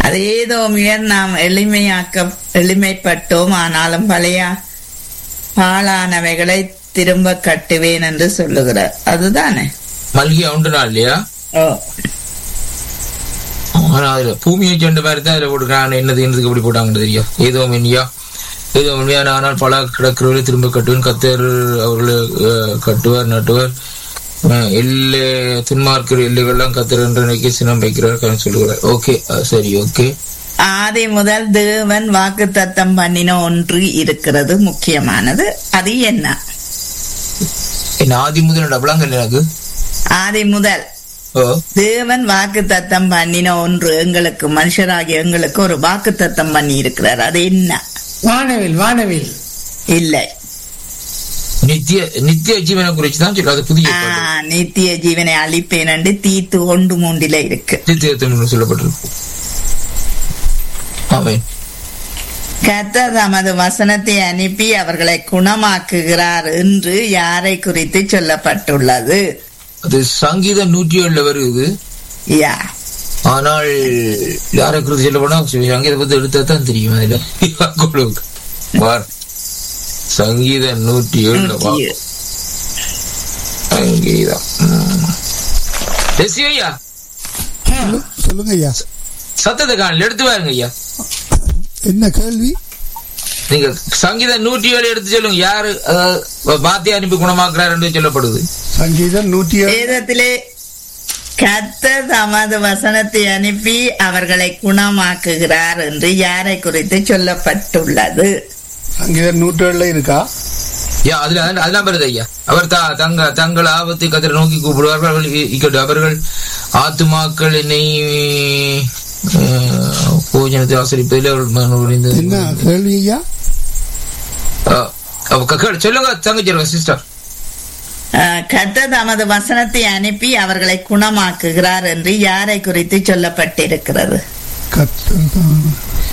அது ஏதோ முயர் நாம் எளிமையாக்க எளிமைப்பட்டோம் ஆனாலும் பழைய பாழானவைகளை திரும்ப கட்டுவேன் என்று சொல்லுகிறார் அதுதானே மல்கியா உண்டுனா இல்லையா ஓ ஆனா அதுல பூமியை சென்ற மாதிரி தான் அதுல போட்டுருக்காங்க என்னது என்னதுக்கு எப்படி போட்டாங்கன்னு தெரியும் ஏதோ மென்னியா ஏதோ உண்மையான ஆனால் பல கிடக்கிறவர்களை திரும்ப கட்டுவேன் கத்தர் அவர்களை அஹ், கட்டுவார் நட்டுவார் அஹ், எல்லை துன்மார்க்கிற எல்லைகள்லாம் கத்தர் என்ற நினைக்க சினம் வைக்கிறார் சொல்லுகிறார் ஓகே சரி ஓகே ஆதி முதல் தேவன் வாக்கு தத்தம் பண்ணின ஒன்று இருக்கிறது முக்கியமானது அது என்ன என்ன ஆதி முதல் டபுளாங்க எனக்கு ஆதி முதல் ஓ தேவன் வாக்கு தத்தம் பண்ணின ஒன்று எங்களுக்கு மனுஷராகிய எங்களுக்கு ஒரு வாக்கு தத்தம் பண்ணி இருக்கிறார் அது என்ன வானவில் வானவில் இல்லை நித்திய நித்திய ஜீவனை குறிச்சு தான் சொல்லு அது புதிய ஆ, ஏற்பாடு. நித்திய ஜீவனை அழிப்பேன் என்று தீத்து ஒன்று மூன்றில இருக்கு நித்தியத்தின் சொல்லப்பட்டிருக்கு ஆமென் கர்த்தர் தமது வசனத்தை அனுப்பி அவர்களை குணமாக்குகிறார் என்று யாரை குறித்து சொல்லப்பட்டுள்ளது அது சங்கீதம் நூற்றி ஏழுல வருது யா ஆனால் யாரை குறித்து சொல்ல போனா சங்கீத பத்தி எடுத்தா தான் தெரியும் அதுல யாக்கோபுக்கு. பார். சங்கீதம் நூற்றி ஏழுல வா. சங்கீதம் ம். டெசி ஐயா சொல்லுங்க ஐயா சத்தத்தை காணல எடுத்து பாருங்க ஐயா என்ன கேள்வி நீங்க சங்கீதம் நூற்றி ஏழு எடுத்து சொல்லுங்க யாரு அதாவது பாத்திய அனுப்பி குணமாக்குறாரு என்று சொல்லப்படுது சங்கீதம் நூற்றி ஏழு வேதத்திலே கர்த்தர் தமது வசனத்தை அனுப்பி அவர்களை குணமாக்குகிறார் என்று யாரை குறித்து சொல்லப்பட்டுள்ளது சங்கீதம் நூற்றி ஏழுல இருக்கா யா அதுல அதுல- அதெல்லாம் வருது ஐயா அவர் தா தங்க தங்கள் ஆபத்தை கத்திர நோக்கி கூப்பிடுவார்கள் அவர்கள் இ- இக்கட்டு அவர்கள் ஆத்துமாக்கள் என்னை அஹ், போஜனத்தை ஆசிரிப்பதில் அவர்கள் மன உடைந்து என்ன கேள்வி ஐயா அஹ், அவ க- கேளு, சொல்லுங்க தங்கச்சி சிஸ்டர் அஹ், கர்த்தர் தமது வசனத்தை அனுப்பி அவர்களை குணமாக்குகிறார் என்று யாரை குறித்து சொல்லப்பட்டிருக்கிறது கத்தர் தான்